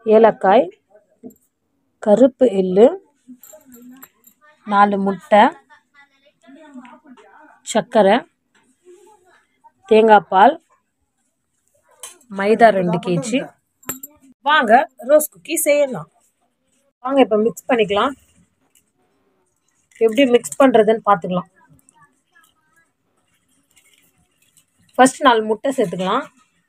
ஏலக்காய் கருப்பு எள்ளு நாலு முட்டை சர்க்கரை தேங்காய் பால் மைதா ரெண்டு கேஜி வாங்க ரோஸ் குக்கி செய்யலாம் வாங்க இப்போ மிக்ஸ் பண்ணிக்கலாம் எப்படி மிக்ஸ் பண்ணுறதுன்னு பார்த்துக்கலாம் ஃபர்ஸ்ட் நாலு முட்டை சேர்த்துக்கலாம்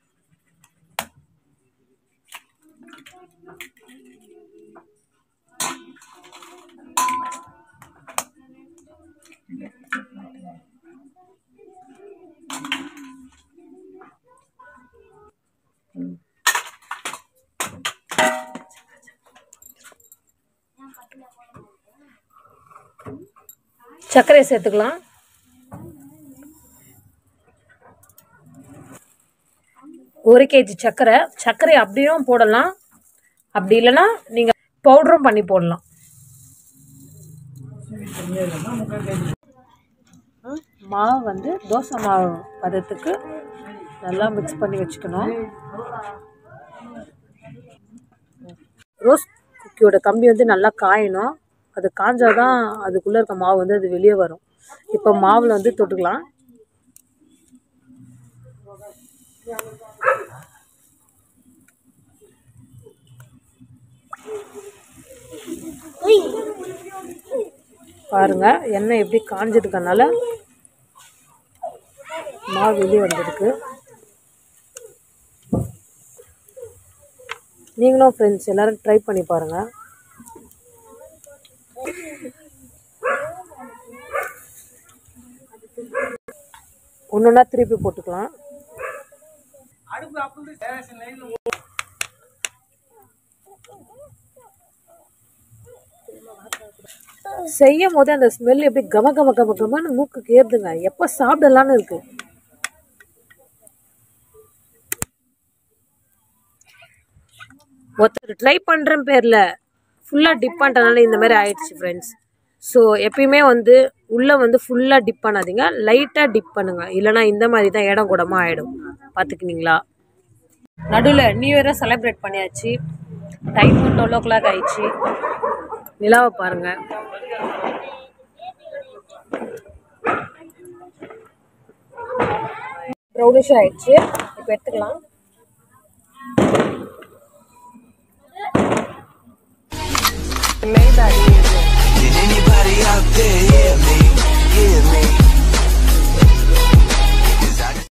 சர்க்கரையை சேர்த்துக்கலாம் ஒரு கேஜி சர்க்கரை சர்க்கரை அப்படியும் போடலாம் அப்படி இல்லைன்னா நீங்கள் பவுடரும் பண்ணி போடலாம் ம், மாவு வந்து தோசை மாவு பதத்துக்கு நல்லா மிக்ஸ் பண்ணி வச்சுக்கணும் ரோஸ் குக்கியோட கம்பி வந்து நல்லா காயணும் அது காஞ்சாதான் அதுக்குள்ளே இருக்க மாவு வந்து அது வெளியே வரும் இப்போ மாவில் வந்து தொட்டுக்கலாம் பாருங்க எண்ணெய் எப்படி காஞ்சதுக்கனால மாவு வெளியே வந்திருக்கு நீங்களும் ஃப்ரெண்ட்ஸ் எல்லாரும் ட்ரை பண்ணி பாருங்க ஒன்று ஒன்றா திருப்பி போட்டுக்கலாம் செய்யும் போதே அந்த ஸ்மெல் எப்படி கம கம கம கமன்னு மூக்குக்கு ஏறுதுங்க எப்போ சாப்பிடலான்னு இருக்கு ஒருத்தர் ட்ரை பண்ணுற பேரில் ஃபுல்லாக டிப் பண்ணுறதுனால இந்த மாதிரி ஆயிடுச்சு ஃப்ரெண்ட்ஸ் ஸோ எப்பயுமே வந்து உள்ளே வந்து ஃபுல்லாக டிப் பண்ணாதீங்க லைட்டாக டிப் பண்ணுங்க இல்லைனா இந்த மாதிரி தான் இடம் கூடமாக ஆகிடும் பார்த்துக்கினீங்களா நடுவில் நியூ இயரை செலிப்ரேட் பண்ணியாச்சு டைம் டுவெல் ஓ கிளாக் ஆயிடுச்சு நிலாவை பாருங்க ப்ரௌனிஷ் ஆயிடுச்சு இப்போ எடுத்துக்கலாம் Maybach.